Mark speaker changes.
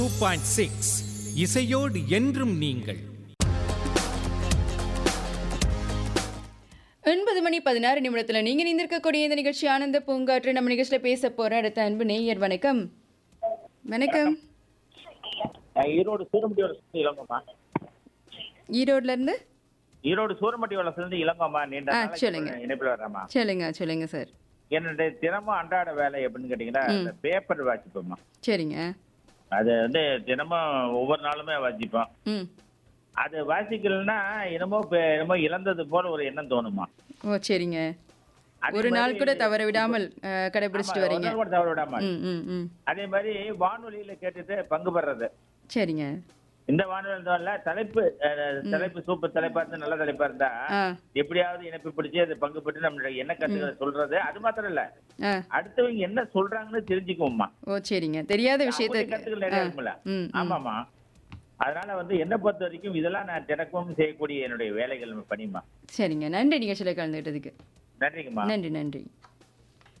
Speaker 1: Two point six இசையோடு என்றும் நீங்கள்
Speaker 2: ஒன்பது மணி பதினாறு நிமிடத்தில் நீங்கள் இணைந்திருக்கக்கூடிய இந்த நிகழ்ச்சி ஆனந்த பூங்காற்று நம்ம நிகழ்ச்சியில் பேச போகிற அடுத்த அன்பு நேயர் வணக்கம் வணக்கம்
Speaker 3: நான் ஈரோடு சூரமட்டி வளர்ச்சி இளங்கம்மா
Speaker 2: ஈரோட்ல இருந்து
Speaker 3: ஈரோடு சூரமட்டி வளர்ச்சி இளங்கம்மா நீண்ட
Speaker 2: ஆ,
Speaker 3: நாளைக்கு
Speaker 2: சொல்லுங்க.
Speaker 3: அப்புறம் இணைப்பில் வர்றேம்மா
Speaker 2: சொல்லுங்க சொல்லுங்க சார்
Speaker 3: என்னுடைய தினமும் அன்றாட வேலை எப்படின்னு கேட்டீங்கன்னா இந்த பேப்பர் வாசிப்போம்மா
Speaker 2: சரிங்க
Speaker 3: அது வந்து தினமும் ஒவ்வொரு நாளுமே வாசிப்போம்
Speaker 2: ம்
Speaker 3: அது வாசிக்கலன்னா என்னமோ இப்ப- என்னமோ இழந்தது போல ஒரு எண்ணம் தோணுமா
Speaker 2: ஓ சரிங்க
Speaker 3: அதே
Speaker 2: ஒரு நாள்
Speaker 3: மாதிரி-
Speaker 2: கூட தவற விடாமல் அஹ், கடைபிடிச்சிட்டு
Speaker 3: ஆமா,
Speaker 2: வரீங்க
Speaker 3: ஒரு நாள் கூட தவற விடாம
Speaker 2: ம் ம் ம்
Speaker 3: அதே மாதிரி வானொலியில கேட்டுட்டு பங்கு பெறது
Speaker 2: சரிங்க
Speaker 3: இந்த வானொலி இருந்தோம்ல தலைப்பு அஹ், தலைப்பு சூப்பர் தலைப்பா இருந்தா நல்ல தலைப்பா இருந்தா
Speaker 2: ஆ
Speaker 3: எப்படியாவது இணைப்பு பிடிச்சி அதை பங்கு பெற்று நம்மளுடைய என்ன கருத்துக்களை சொல்றது அது மாத்திரம் இல்ல
Speaker 2: ஆ
Speaker 3: அடுத்தவங்க என்ன சொல்றாங்கன்னு தெரிஞ்சுக்குவோம்மா
Speaker 2: ஓ சரிங்க தெரியாத விஷயத்த
Speaker 3: அவங்க கருத்துக்கள் நிறைய இருக்கும்ல
Speaker 2: ம் ம்.
Speaker 3: ஆமாமா அதனால வந்து என்ன பொறுத்த வரைக்கும் இதெல்லாம் நான் தினக்கும் செய்யக்கூடிய என்னுடைய வேலைகள் பணிமா
Speaker 2: சரிங்க நன்றி நிகழ்ச்சியில் கலந்துக்கிட்டதுக்கு
Speaker 3: நன்றிங்கம்மா
Speaker 2: நன்றி நன்றி